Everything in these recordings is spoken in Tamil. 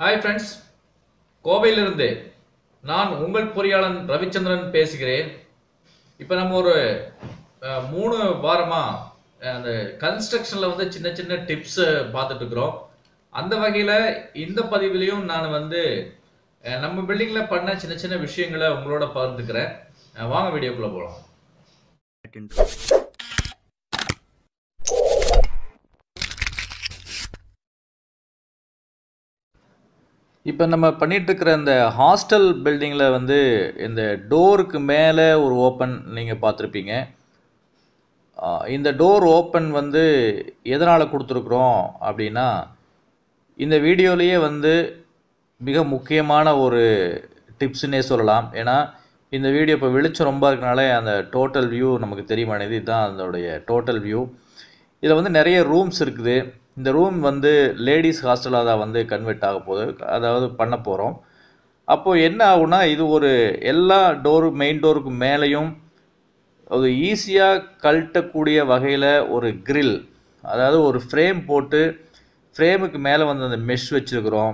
ஹாய் ஃப்ரெண்ட்ஸ் கோவையிலிருந்து நான் உங்கள் பொறியாளன் ரவிச்சந்திரன் பேசுகிறேன் இப்போ நம்ம ஒரு அஹ், மூணு வாரமாக அந்த கன்ஸ்ட்ரக்ஷனில் வந்து சின்ன சின்ன டிப்ஸு பார்த்துட்டு இருக்கிறோம் அந்த வகையில் இந்த பதிவிலையும் நான் வந்து அஹ், நம்ம பில்டிங்கில் பண்ண சின்ன சின்ன விஷயங்களை உங்களோட பகிர்ந்துக்கிறேன் அஹ், வாங்க வீடியோக்குள்ளே போகலாம் இப்போ நம்ம பண்ணிட்டு இருக்கிற இந்த ஹாஸ்டல் பில்டிங்கில் வந்து இந்த டோருக்கு மேலே ஒரு ஓப்பன் நீங்கள் பார்த்துருப்பீங்க ஆஹ் இந்த டோர் ஓப்பன் வந்து எதனால் கொடுத்துருக்குறோம் அப்படின்னா இந்த வீடியோலேயே வந்து மிக முக்கியமான ஒரு டிப்ஸ்னே சொல்லலாம் ஏன்னா இந்த வீடியோ இப்போ வெளிச்சம் ரொம்ப இருக்கனால அந்த டோட்டல் வியூ நமக்கு தெரிய மாட்டேங்குது இதுதான் அதோடைய டோட்டல் வியூ இதில் வந்து நிறைய ரூம்ஸ் இருக்குது இந்த ரூம் வந்து லேடிஸ் ஹாஸ்டலாக தான் வந்து கன்வெர்ட் ஆக போகுது அதாவது பண்ண போகிறோம் அப்போது என்ன ஆகும்னா இது ஒரு எல்லா டோரு மெயின் டோருக்கு மேலேயும் ஒரு ஈஸியாக கழட்டக்கூடிய வகையில் ஒரு grill அதாவது ஒரு ஃப்ரேம் போட்டு ஃப்ரேமுக்கு மேலே வந்து அந்த மெஷ் வச்சுருக்குறோம்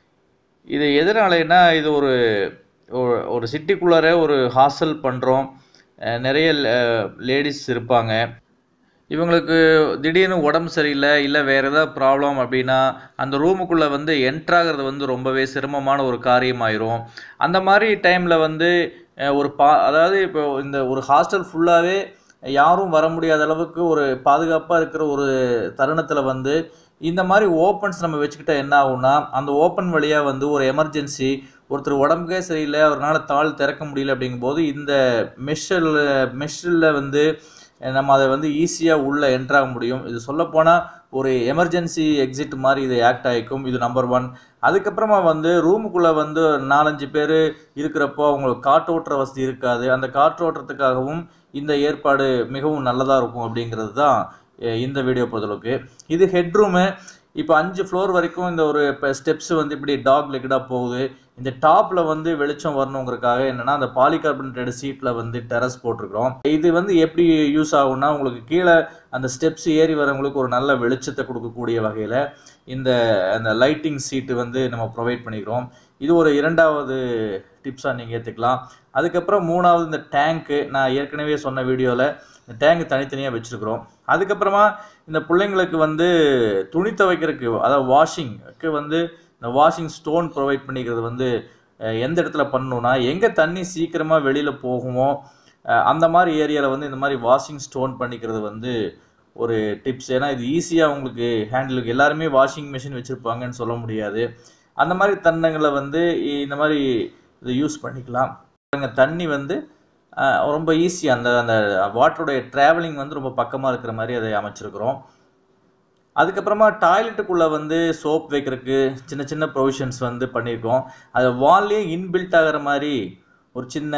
இது எதனாலனா இது ஒரு ஒரு- ஒரு சிட்டிக்குள்ளார ஒரு ஹாஸ்டல் பண்ணுறோம் நிறைய லேடிஸ் இருப்பாங்க இவங்களுக்கு திடீர்னு உடம்பு சரியில்லை இல்லை வேறு ஏதாவது ப்ராப்ளம் அப்படின்னா அந்த ரூமுக்குள்ளே வந்து என்ட்ராகிறது வந்து ரொம்பவே சிரமமான ஒரு காரியமாயிரும் அந்த மாதிரி டைமில் வந்து அஹ், ஒரு பா அதாவது இப்போ இந்த ஒரு ஹாஸ்டல் ஃபுல்லாகவே யாரும் வர முடியாத அளவுக்கு ஒரு பாதுகாப்பாக இருக்கிற ஒரு தருணத்தில் வந்து இந்த மாதிரி ஓப்பன்ஸ் நம்ம வச்சுக்கிட்டா என்ன ஆகும்னா அந்த ஓப்பன் வழியாக வந்து ஒரு எமர்ஜென்சி ஒருத்தர் உடம்புக்கே சரியில்லை அவரால் தாள் திறக்க முடியல அப்படிங்கும்போது இந்த மெஷ்ஷில் மெஷ்ஷில் வந்து அஹ் நம்ம அதை வந்து ஈஸியாக உள்ளே என்ட்ராக முடியும் இது சொல்லப்போனால் ஒரு எமர்ஜென்சி எக்ஸிட் மாதிரி இது ஆக்ட் ஆகிக்கும் இது நம்பர் ஒன் அதுக்கப்புறமா வந்து ரூமுக்குள்ளே வந்து ஒரு நாலஞ்சு பேர் இருக்கிறப்போ அவங்களுக்கு காற்றோட்டுற வசதி இருக்காது அந்த காற்றோட்டத்துக்காகவும் இந்த ஏற்பாடு மிகவும் நல்லதாக இருக்கும் அப்படிங்கிறது தான் அஹ் இந்த வீடியோ பொறுத்தளவுக்கு இது ஹெட்ரூமு இப்போ அஞ்சு ஃப்ளோர் வரைக்கும் இந்த ஒரு இப்போ ஸ்டெப்ஸ் வந்து இப்படி டாக் லெக்கடாக போகுது இந்த டாப்பில் வந்து வெளிச்சம் வரணுங்கிறதுக்காக என்னென்னா அந்த பாலிகார்பனேட்டட் சீட்டில் வந்து டெரஸ் போட்டிருக்கிறோம் இது வந்து எப்படி யூஸ் ஆகும்னா உங்களுக்கு கீழே அந்த ஸ்டெப்ஸ் ஏறி வரவங்களுக்கு ஒரு நல்ல வெளிச்சத்தை கொடுக்கக்கூடிய வகையில் இந்த அந்த லைட்டிங் சீட்டு வந்து நம்ம ப்ரொவைட் பண்ணிக்கிறோம் இது ஒரு இரண்டாவது டிப்ஸாக நீங்கள் ஏற்றுக்கலாம் அதுக்கப்புறம் மூணாவது இந்த டேங்க்கு நான் ஏற்கனவே சொன்ன வீடியோவில் இந்த டேங்க் தனித்தனியாக வச்சுருக்குறோம் அதுக்கப்புறமா இந்த பிள்ளைங்களுக்கு வந்து துணி துவைக்கிறதுக்கு அதாவது வாஷிங்க்கு வந்து இந்த வாஷிங் ஸ்டோன் ப்ரொவைட் பண்ணிக்கிறது வந்து அஹ், எந்த இடத்துல பண்ணணும்னா எங்கே தண்ணி சீக்கிரமாக வெளியில் போகுமோ அஹ், அந்த மாதிரி ஏரியாவில் வந்து இந்த மாதிரி வாஷிங் ஸ்டோன் பண்ணிக்கிறது வந்து ஒரு டிப்ஸ் ஏன்னா இது ஈஸியாக உங்களுக்கு ஹேண்டிலுக்கு எல்லாருமே வாஷிங் மிஷின் வச்சுருப்பாங்கன்னு சொல்ல முடியாது அந்த மாதிரி தருணங்களை வந்து இ- இந்த மாதிரி இதை யூஸ் பண்ணிக்கலாம் பாருங்க, தண்ணி வந்து அஹ், ரொம்ப ஈஸி அந்த அந்த வாட்டருடைய ட்ராவலிங் வந்து ரொம்ப பக்கமாக இருக்கிற மாதிரி அதை அமைச்சிருக்கிறோம் அதுக்கப்புறமா டாய்லெட்டுக்குள்ளே வந்து சோப் வைக்கிறதுக்கு சின்ன சின்ன ப்ரொவிஷன்ஸ் வந்து பண்ணியிருக்கோம் அது வால்லே இன்பில்ட் ஆகிற மாதிரி ஒரு சின்ன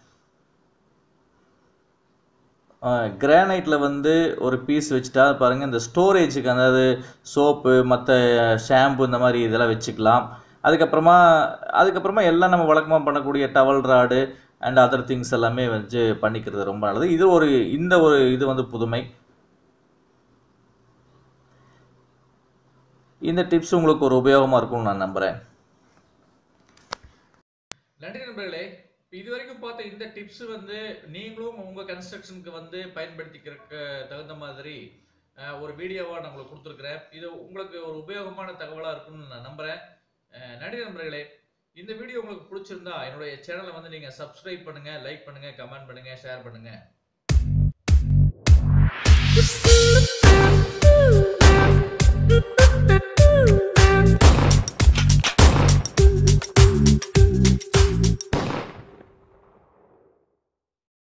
கிரானைட்டில் வந்து ஒரு பீஸ் வச்சுட்டா பாருங்கள் இந்த ஸ்டோரேஜுக்கு அதாவது சோப்பு மற்ற ஷாம்பு இந்த மாதிரி இதெல்லாம் வச்சுக்கலாம் அதுக்கப்புறமா அதுக்கப்புறமா எல்லாம் நம்ம வழக்கமாக பண்ணக்கூடிய towel rod and other things எல்லாமே வச்சு பண்ணிக்கிறது ரொம்ப நல்லது இது ஒரு இந்த ஒரு இது வந்து புதுமை இந்த டிப்ஸ் உங்களுக்கு ஒரு உபயோகமாக இருக்கும்னு நான் நம்புகிறேன் நன்றி நண்பர்களே இது வரைக்கும் பார்த்த இந்த டிப்ஸ் வந்து நீங்களும் உங்கள் கன்ஸ்ட்ரக்ஷனுக்கு வந்து பயன்படுத்திக்கிறதுக்கு தகுந்த மாதிரி அஹ், ஒரு வீடியோவாக நான் உங்களுக்கு கொடுத்துருக்குறேன் இது உங்களுக்கு ஒரு உபயோகமான தகவலாக இருக்கும்னு நான் நம்புகிறேன் நன்றி நண்பர்களே இந்த வீடியோ உங்களுக்கு பிடிச்சிருந்தா என்னுடைய சேனலை வந்து நீங்கள் சப்ஸ்கிரைப் பண்ணுங்கள் லைக் பண்ணுங்கள் கமெண்ட் பண்ணுங்கள் ஷேர் பண்ணுங்கள்